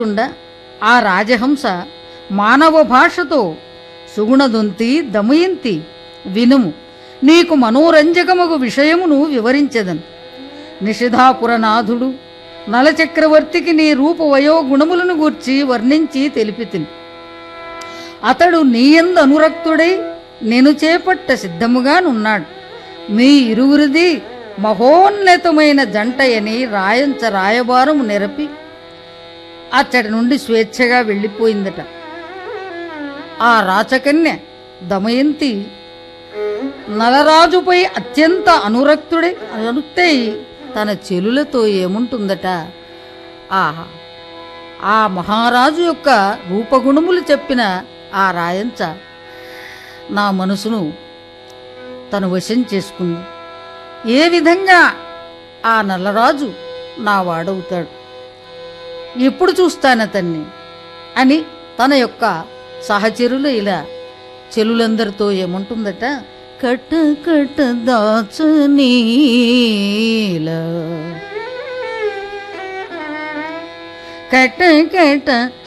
ఉండ ఆ రాజహంస మానవ భాషతో సుగుణదొంతి దమయంతి వినుము నీకు మనోరంజకమగు విషయమును వివరించెదను నిషిధాపురనాథుడు నలచక్రవర్తికి నీ రూప వయోగుణములను గూర్చి వర్ణించి తెలిపితిని అతడు నీయందు అనురక్తుడై నేను చేపట్ట సిద్ధముగానున్నాడు మీ ఇరువురిది మహోన్నతమైన జంటయని రాయంచ రాయబారము నెరపి అచ్చటి నుండి స్వేచ్ఛగా వెళ్ళిపోయిందట ఆ రాచకన్య దమయంతి నలరాజుపై అత్యంత అనురక్తుడై అనుక్తై తన చెలులతో ఏముంటుందట ఆహా ఆ మహారాజు యొక్క రూపగుణములు చెప్పిన ఆ రాయంచ నా మనసును తను వశం చేసుకుంది ఏ విధంగా ఆ నల్లరాజు నా వాడవుతాడు ఎప్పుడు చూస్తానతన్ని అని తన యొక్క సహచరులు ఇలా చెలులందరితో ఏముంటుందట కట్ట కట్ట దాచనీల కట్ట కట్ట